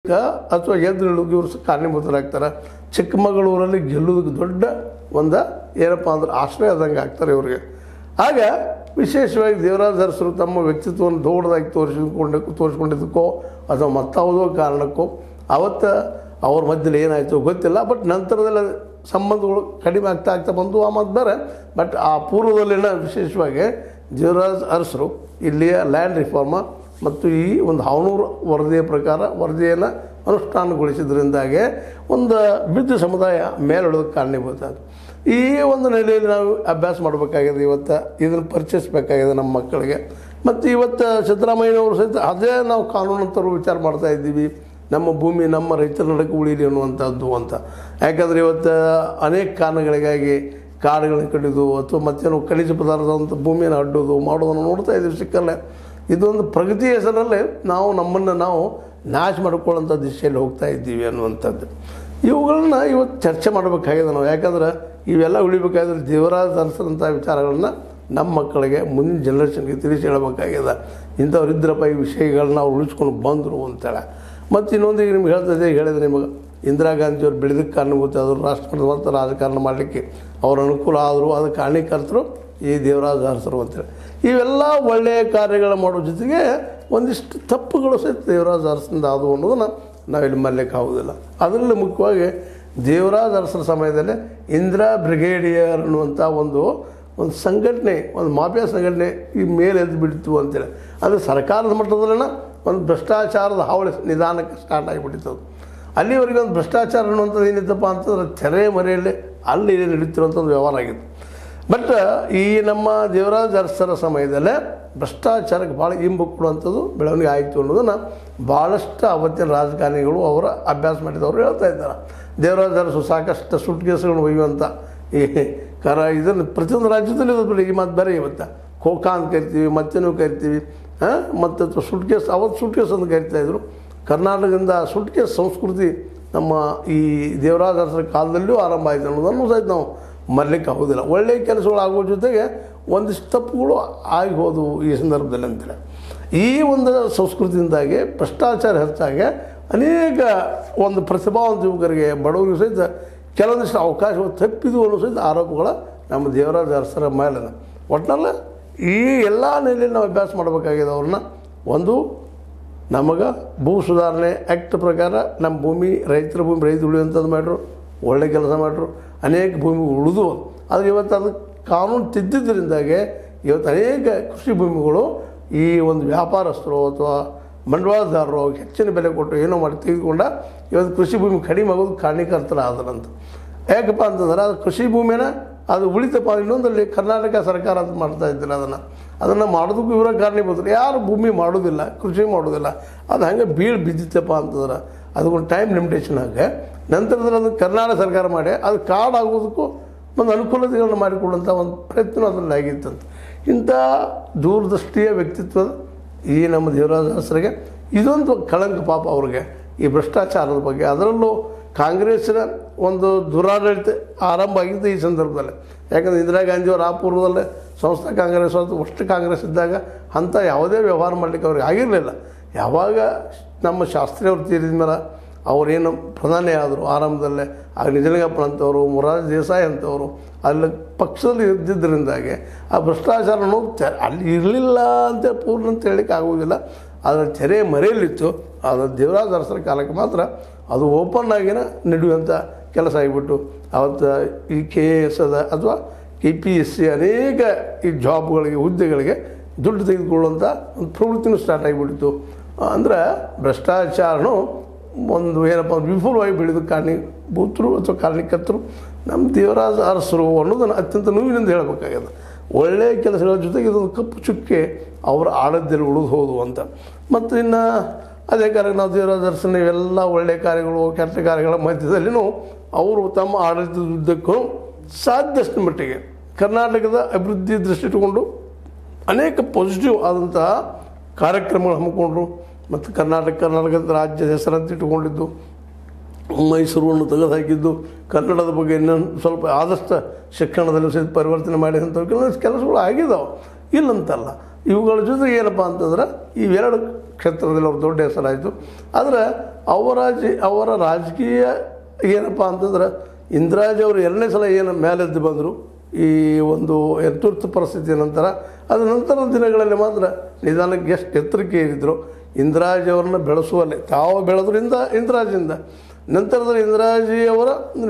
ಗೆಲ್ಲೋದಕ್ಕೆ ಅಥವಾ ಎದ್ದು ನಿಲ್ಲೋದಕ್ಕೆ ಇವರು ಕಾರಣೀಭೂತರಾಗ್ತಾರೆ ಚಿಕ್ಕಮಗಳೂರಲ್ಲಿ ಗೆಲ್ಲೋದಕ್ಕೆ ದೊಡ್ಡ ಒಂದು ಏನಪ್ಪ ಅಂದ್ರೆ ಆಶ್ರಯ ಆದಂಗೆ ಆಗ್ತಾರೆ ಇವ್ರಿಗೆ ಆಗ ವಿಶೇಷವಾಗಿ ದೇವರಾಜ ಅರಸರು ತಮ್ಮ ವ್ಯಕ್ತಿತ್ವವನ್ನು ದೊಡ್ಡದಾಗಿ ತೋರಿಸಿಕೊಂಡು ತೋರಿಸ್ಕೊಂಡಿದ್ದಕ್ಕೋ ಅಥವಾ ಮತ್ತಾವುದೋ ಕಾರಣಕ್ಕೋ ಅವತ್ತು ಅವ್ರ ಮಧ್ಯದಲ್ಲಿ ಏನಾಯಿತು ಗೊತ್ತಿಲ್ಲ ಬಟ್ ನಂತರದಲ್ಲಿ ಸಂಬಂಧಗಳು ಕಡಿಮೆ ಆಗ್ತಾ ಆಗ್ತಾ ಬಂದು ಆ ಮಾತು ಬೇರೆ ಬಟ್ ಆ ಪೂರ್ವದಲ್ಲಿನ ವಿಶೇಷವಾಗಿ ದೇವರಾಜ್ ಅರಸರು ಇಲ್ಲಿಯ ಲ್ಯಾಂಡ್ ರಿಫಾರ್ಮ ಮತ್ತು ಈ ಒಂದು ಹಾವನೂರು ವರದಿಯ ಪ್ರಕಾರ ವರದಿಯನ್ನು ಅನುಷ್ಠಾನಗೊಳಿಸಿದ್ರಿಂದಾಗೆ ಒಂದು ಬಿದ್ದು ಸಮುದಾಯ ಮೇಲೆಳೋದಕ್ಕೆ ಕಾರಣೀಭೂತ ಆಯ್ತು. ಈ ಒಂದು ನೆಲೆಯಲ್ಲಿ ನಾವು ಅಭ್ಯಾಸ ಮಾಡಬೇಕಾಗಿದೆ ಇವತ್ತು ಇದನ್ನು ಪರಿಚಯಿಸಬೇಕಾಗಿದೆ ನಮ್ಮ ಮಕ್ಕಳಿಗೆ ಮತ್ತು ಇವತ್ತು ಸಿದ್ದರಾಮಯ್ಯನವರು ಸಹಿತ ಅದೇ ನಾವು ಕಾನೂನಂತರು ವಿಚಾರ ಮಾಡ್ತಾ ಇದ್ದೀವಿ ನಮ್ಮ ಭೂಮಿ ನಮ್ಮ ರೈತರ ನಡಕ್ಕೆ ಉಳಿಲಿ ಅನ್ನುವಂಥದ್ದು ಅಂತ ಯಾಕಂದರೆ ಇವತ್ತು ಅನೇಕ ಕಾರಣಗಳಿಗಾಗಿ ಕಾಡುಗಳನ್ನ ಕಡಿದು ಅಥವಾ ಮತ್ತೇನು ಖನಿಜ ಪದಾರ್ಥದಂಥ ಭೂಮಿಯನ್ನು ಅಡ್ಡೋದು ಮಾಡೋದನ್ನು ನೋಡ್ತಾ ಇದ್ದೀವಿ ಸಿಕ್ಕಲ್ಲೇ ಇದೊಂದು ಪ್ರಗತಿ ಹೆಸರಲ್ಲಿ ನಾವು ನಮ್ಮನ್ನು ನಾವು ನಾಶ ಮಾಡ್ಕೊಳ್ಳೋಂಥ ದಿಶೆಯಲ್ಲಿ ಹೋಗ್ತಾ ಇದ್ದೀವಿ ಅನ್ನುವಂಥದ್ದು ಇವುಗಳನ್ನ ಇವತ್ತು ಚರ್ಚೆ ಮಾಡಬೇಕಾಗಿದೆ ನಾವು ಯಾಕಂದ್ರೆ ಇವೆಲ್ಲ ಉಳಿಬೇಕಾದ್ರೆ ದೇವರಾಜ ಅರಸರಂಥ ವಿಚಾರಗಳನ್ನ ನಮ್ಮ ಮಕ್ಕಳಿಗೆ ಮುಂದಿನ ಜನ್ರೇಷನ್ಗೆ ತಿಳಿಸಿ ಹೇಳಬೇಕಾಗಿದೆ ಇಂಥವ್ರು ಇದ್ರಪ್ಪ ಈ ವಿಷಯಗಳನ್ನ ಅವ್ರು ಉಳಿಸ್ಕೊಂಡು ಬಂದರು ಅಂತೇಳಿ ಮತ್ತು ಇನ್ನೊಂದು ಈಗ ನಿಮ್ಗೆ ಹೇಳ್ತದೆ ಹೇಳಿದ್ರೆ ನಿಮಗೆ ಇಂದಿರಾ ಗಾಂಧಿಯವ್ರು ಬೆಳೆದಕ್ಕೆ ಕಾರಣಭೂತ ಆದರು ರಾಷ್ಟ್ರಮಟ್ಟದ ರಾಜಕಾರಣ ಮಾಡಲಿಕ್ಕೆ ಅವ್ರ ಅನುಕೂಲ ಆದರು ಅದಕ್ಕೆ ಕಾರಣೀಕರ್ತರು ಈ ದೇವರಾಜ ಅರಸರು ಅಂತೇಳಿ ಇವೆಲ್ಲ ಒಳ್ಳೆಯ ಕಾರ್ಯಗಳು ಮಾಡೋ ಜೊತೆಗೆ ಒಂದಿಷ್ಟು ತಪ್ಪುಗಳು ಸಹಿತ ದೇವರಾಜ ಅರಸನಿಂದ ಆದವು ಅನ್ನೋದನ್ನು ನಾವಿಲ್ಲಿ ಮರ್ಲಿಕ್ಕೆ ಆಗೋದಿಲ್ಲ ಅದರಲ್ಲಿ ಮುಖ್ಯವಾಗಿ ದೇವರಾಜ ಅರಸರ ಸಮಯದಲ್ಲಿ ಇಂದಿರಾ ಬ್ರಿಗೇಡಿಯರ್ ಅನ್ನುವಂಥ ಒಂದು ಒಂದು ಸಂಘಟನೆ ಒಂದು ಮಾಫಿಯಾ ಸಂಘಟನೆ ಈ ಮೇಲೆ ಎದ್ದು ಬಿಡ್ತು ಅಂತೇಳಿ ಅದು ಸರ್ಕಾರದ ಮಟ್ಟದಲ್ಲಿನ ಒಂದು ಭ್ರಷ್ಟಾಚಾರದ ಹಾವಳಿ ನಿಧಾನಕ್ಕೆ ಸ್ಟಾರ್ಟ್ ಆಗಿಬಿಟ್ಟಿತ್ತು ಅದು ಅಲ್ಲಿವರೆಗೆ ಒಂದು ಭ್ರಷ್ಟಾಚಾರ ಅನ್ನುವಂಥದ್ದು ಏನಿತ್ತಪ್ಪ ಅಂತಂದ್ರೆ ತೆರೆ ಮರೆಯಲ್ಲಿ ಅಲ್ಲಿ ಇಲ್ಲಿ ನಡೀತಿರುವಂಥ ಒಂದು ವ್ಯವಹಾರ ಆಗಿತ್ತು ಬಟ್ ಈ ನಮ್ಮ ದೇವರಾಜ ಅರಸರ ಸಮಯದಲ್ಲೇ ಭ್ರಷ್ಟಾಚಾರಕ್ಕೆ ಭಾಳ ಇಂಬು ಕೊಡುವಂಥದ್ದು ಬೆಳವಣಿಗೆ ಆಯಿತು ಅನ್ನೋದನ್ನು ಭಾಳಷ್ಟು ಅವತ್ತಿನ ರಾಜಕಾರಣಿಗಳು ಅವರ ಅಭ್ಯಾಸ ಮಾಡಿದವರು ಹೇಳ್ತಾ ಇದ್ದಾರೆ ದೇವರಾಜ ಅರಸು ಸಾಕಷ್ಟು ಸುಟ್ ಕೇಸುಗಳನ್ನು ಒಯ್ಯುವಂಥ ಈ ಕರ ಇದನ್ನು ಪ್ರತಿಯೊಂದು ರಾಜ್ಯದಲ್ಲಿ ಇರೋದು ಬಿಡಿ ಈ ಮಾತು ಬೇರೆ ಇವತ್ತು ಖೋಖಾ ಅಂತ ಕರಿತೀವಿ ಮತ್ತೇನು ಕರಿತೀವಿ ಹಾಂ ಮತ್ತು ಸುಟ್ ಕೇಸ್ ಅವತ್ತು ಸುಟ್ ಕೇಸ್ ಅಂತ ಕರಿತಾ ಇದ್ರು ಕರ್ನಾಟಕದಿಂದ ಸುಟ್ ಕೇಸ್ ಸಂಸ್ಕೃತಿ ನಮ್ಮ ಈ ದೇವರಾಜ ಅರಸರ ಕಾಲದಲ್ಲೂ ಆರಂಭ ಆಯಿತು ಅನ್ನೋದನ್ನು ಸಹಿತ ನಾವು ಮರಲಿಕ್ಕೆ ಆಗೋದಿಲ್ಲ ಒಳ್ಳೆಯ ಕೆಲಸಗಳು ಆಗುವ ಜೊತೆಗೆ ಒಂದಿಷ್ಟು ತಪ್ಪುಗಳು ಆಗಿ ಹೋದವು ಈ ಸಂದರ್ಭದಲ್ಲಿ ಅಂತೇಳಿ ಈ ಒಂದು ಸಂಸ್ಕೃತಿಯಿಂದಾಗಿ ಭ್ರಷ್ಟಾಚಾರ ಹೆಚ್ಚಾಗಿ ಅನೇಕ ಒಂದು ಪ್ರತಿಭಾವಂತ ಯುವಕರಿಗೆ ಬಡವರಿಗೆ ಸಹಿತ ಕೆಲವೊಂದಿಷ್ಟು ಅವಕಾಶಗಳು ತಪ್ಪಿದು ಅನ್ನೋ ಸಹಿತ ಆರೋಪಗಳ ನಮ್ಮ ದೇವರಾಜ ಅರಸರ ಮೇಲೆ ಒಟ್ಟಿನಲ್ಲ ಈ ಎಲ್ಲ ನೆಲೆಯಲ್ಲಿ ನಾವು ಅಭ್ಯಾಸ ಮಾಡಬೇಕಾಗಿದೆ ಅವ್ರನ್ನ ಒಂದು ನಮಗೆ ಭೂ ಸುಧಾರಣೆ ಆ್ಯಕ್ಟ್ ಪ್ರಕಾರ ನಮ್ಮ ಭೂಮಿ ರೈತರ ಭೂಮಿ ರೈತ ಉಳಿಯುವಂಥದ್ದು ಮಾಡ್ರು ಒಳ್ಳೆ ಕೆಲಸ ಮಾಡ್ರು ಅನೇಕ ಭೂಮಿ ಉಳಿದು ಆದರೆ ಇವತ್ತು ಅದು ಕಾನೂನು ತಿದ್ದಿದ್ದರಿಂದಾಗೆ ಇವತ್ತು ಅನೇಕ ಕೃಷಿ ಭೂಮಿಗಳು ಈ ಒಂದು ವ್ಯಾಪಾರಸ್ಥರು ಅಥವಾ ಬಂಡವಾಳದಾರರು ಅವ್ರಿಗೆ ಹೆಚ್ಚಿನ ಬೆಲೆ ಕೊಟ್ಟು ಏನೋ ಮಾಡಿ ತೆಗೆದುಕೊಂಡ ಇವತ್ತು ಕೃಷಿ ಭೂಮಿ ಕಡಿಮೆ ಆಗೋದು ಕಾರಣೀಕರ್ತರ ಆದರಂತ ಯಾಕಪ್ಪ ಅಂತಂದ್ರೆ ಅದು ಕೃಷಿ ಭೂಮಿನ ಅದು ಉಳಿತಪ್ಪ ಇನ್ನೊಂದಲ್ಲಿ ಕರ್ನಾಟಕ ಸರ್ಕಾರ ಅಂತ ಮಾಡ್ತಾ ಇದ್ದಿಲ್ಲ ಅದನ್ನು ಅದನ್ನು ಮಾಡೋದಕ್ಕೂ ಇವರ ಕಾರಣೀಭೂತರು ಯಾರು ಭೂಮಿ ಮಾಡೋದಿಲ್ಲ ಕೃಷಿ ಮಾಡೋದಿಲ್ಲ ಅದು ಹಂಗೆ ಬೀಳು ಬಿದ್ದಿತ್ತಪ್ಪ ಅಂತಂದ್ರೆ ಅದಕ್ಕೊಂದು ಟೈಮ್ ಲಿಮಿಟೇಷನ್ ಹಾಗೆ ನಂತರದಲ್ಲಿ ಅದು ಕರ್ನಾಟಕ ಸರ್ಕಾರ ಮಾಡಿ ಅದು ಕಾರ್ಡ್ ಆಗೋದಕ್ಕೂ ಒಂದು ಅನುಕೂಲತೆಗಳನ್ನು ಮಾಡಿಕೊಡುವಂಥ ಒಂದು ಪ್ರಯತ್ನ ಅದರಲ್ಲಿ ಆಗಿತ್ತಂತ ಇಂಥ ದೂರದೃಷ್ಟಿಯ ವ್ಯಕ್ತಿತ್ವದ ಈ ನಮ್ಮ ದೇವರಾಜ ಹೆಸರಿಗೆ ಇದೊಂದು ಕಳಂಕ ಪಾಪ ಅವ್ರಿಗೆ ಈ ಭ್ರಷ್ಟಾಚಾರದ ಬಗ್ಗೆ ಅದರಲ್ಲೂ ಕಾಂಗ್ರೆಸ್ಸಿನ ಒಂದು ದುರಾಡಳಿತ ಆರಂಭ ಆಗಿದ್ದು ಈ ಸಂದರ್ಭದಲ್ಲಿ ಯಾಕಂದರೆ ಇಂದಿರಾ ಗಾಂಧಿಯವರು ಆ ಪೂರ್ವದಲ್ಲೇ ಸಂಸ್ಥಾ ಕಾಂಗ್ರೆಸ್ ಅಥವಾ ಅಷ್ಟು ಕಾಂಗ್ರೆಸ್ ಇದ್ದಾಗ ಅಂಥ ಯಾವುದೇ ವ್ಯವಹಾರ ಮಾಡಲಿಕ್ಕೆ ಅವ್ರಿಗೆ ಆಗಿರಲಿಲ್ಲ ಯಾವಾಗ ನಮ್ಮ ಶಾಸ್ತ್ರಿಯವರು ತೀರಿದ ಮೇಲೆ ಅವರೇನು ಪ್ರಧಾನಿ ಆದರು ಆರಂಭದಲ್ಲೇ ಆಗ ನಿಜಲಿಂಗಪ್ಪನ ಅಂತವರು ಮೊರಾರ್ಜಿ ದೇಸಾಯಿ ಅಂತವರು ಅಲ್ಲಿ ಪಕ್ಷದಲ್ಲಿ ಇದ್ದಿದ್ದರಿಂದಾಗಿ ಆ ಭ್ರಷ್ಟಾಚಾರ ಅನ್ನೋದು ತೆ ಅಲ್ಲಿ ಇರಲಿಲ್ಲ ಅಂತ ಪೂರ್ಣ ಅಂತ ಹೇಳಲಿಕ್ಕೆ ಆಗೋದಿಲ್ಲ ಅದರ ತೆರೆ ಮರೆಯಲ್ಲಿತ್ತು ಅದು ದೇವರಾಜ ಅರಸರ ಕಾಲಕ್ಕೆ ಮಾತ್ರ ಅದು ಓಪನ್ ಆಗಿನ ನಡೆಯುವಂಥ ಕೆಲಸ ಆಗಿಬಿಟ್ಟು ಅವತ್ತು ಈ ಕೆ ಎ ಎಸ್ ಅದ ಅಥವಾ ಕೆ ಪಿ ಎಸ್ ಸಿ ಅನೇಕ ಈ ಜಾಬ್ಗಳಿಗೆ ಹುದ್ದೆಗಳಿಗೆ ದುಡ್ಡು ತೆಗೆದುಕೊಳ್ಳುವಂಥ ಒಂದು ಪ್ರವೃತ್ತಿನೂ ಸ್ಟಾರ್ಟ್ ಆಗಿಬಿಟ್ಟಿತ್ತು ಅಂದ್ರೆ ಭ್ರಷ್ಟಾಚಾರನು ಒಂದು ಏನಪ್ಪ ಅಂದ್ರೆ ವಿಫುಲವಾಗಿ ಬೆಳೆದು ಕಾರಣೀಭೂತರು ಅಥವಾ ಕಾರಣೀಕರ್ತರು ನಮ್ಮ ದೇವರಾಜ ಅರಸರು ಅನ್ನೋದನ್ನು ಅತ್ಯಂತ ನೋವಿನಿಂದ ಹೇಳಬೇಕಾಗ್ಯದ ಒಳ್ಳೆಯ ಕೆಲಸಗಳ ಜೊತೆಗೆ ಇದೊಂದು ಕಪ್ಪು ಚುಕ್ಕೆ ಅವರ ಆಡದ್ದಲ್ಲಿ ಉಳಿದು ಹೋದು ಅಂತ ಮತ್ತು ಇನ್ನು ಅದೇ ಕಾರಣ ನಾವು ದೇವರಾಜ ಅರಸನ ಇವೆಲ್ಲ ಒಳ್ಳೆಯ ಕಾರ್ಯಗಳು ಕೆಟ್ಟ ಕಾರ್ಯಗಳ ಮಧ್ಯದಲ್ಲಿನೂ ಅವರು ತಮ್ಮ ಆಡಳಿತದ ಉದ್ದಕ್ಕೂ ಸಾಧ್ಯಷ್ಟು ಮಟ್ಟಿಗೆ ಕರ್ನಾಟಕದ ಅಭಿವೃದ್ಧಿ ದೃಷ್ಟಿ ಇಟ್ಟುಕೊಂಡು ಅನೇಕ ಪಾಸಿಟಿವ್ ಆದಂತಹ ಕಾರ್ಯಕ್ರಮಗಳು ಹಮ್ಮಿಕೊಂಡ್ರು ಮತ್ತು ಕರ್ನಾಟಕ ಕರ್ನಾಟಕದ ರಾಜ್ಯದ ಹೆಸರಂತ ಇಟ್ಟುಕೊಂಡಿದ್ದು ಮೈಸೂರನ್ನು ತೆಗೆದು ಹಾಕಿದ್ದು ಕನ್ನಡದ ಬಗ್ಗೆ ಇನ್ನೊಂದು ಸ್ವಲ್ಪ ಆದಷ್ಟು ಶಿಕ್ಷಣದಲ್ಲಿ ಸಹಿತ ಪರಿವರ್ತನೆ ಮಾಡಿದಂಥ ಕೆಲವೊಂದು ಕೆಲಸಗಳು ಆಗಿದ್ದಾವೆ ಇಲ್ಲಂತಲ್ಲ ಇವುಗಳ ಜೊತೆಗೆ ಏನಪ್ಪ ಅಂತಂದ್ರೆ ಇವೆರಡು ಕ್ಷೇತ್ರದಲ್ಲಿ ಅವ್ರು ದೊಡ್ಡ ಹೆಸರಾಯಿತು ಆದರೆ ಅವರ ಜಿ ಅವರ ರಾಜಕೀಯ ಏನಪ್ಪ ಅಂತಂದ್ರೆ ಇಂದಿರಾಜ್ ಅವರು ಎರಡನೇ ಸಲ ಏನು ಮೇಲೆದ್ದು ಬಂದರು ಈ ಒಂದು ತುರ್ತು ಪರಿಸ್ಥಿತಿ ನಂತರ ಅದ ನಂತರದ ದಿನಗಳಲ್ಲಿ ಮಾತ್ರ ನಿಧಾನಕ್ಕೆ ಎಷ್ಟು ಎತ್ತರಕ್ಕೆ ಏರಿದ್ರು ಇಂದಿರಾಜ್ ಅವ್ರನ್ನ ಬೆಳೆಸುವಲ್ಲೇ ತಾವು ಬೆಳೆದ್ರಿಂದ ಇಂದಿರಾಜಿಂದ ನಂತರದಲ್ಲಿ ಇಂದಿರಾಜಿಯವರ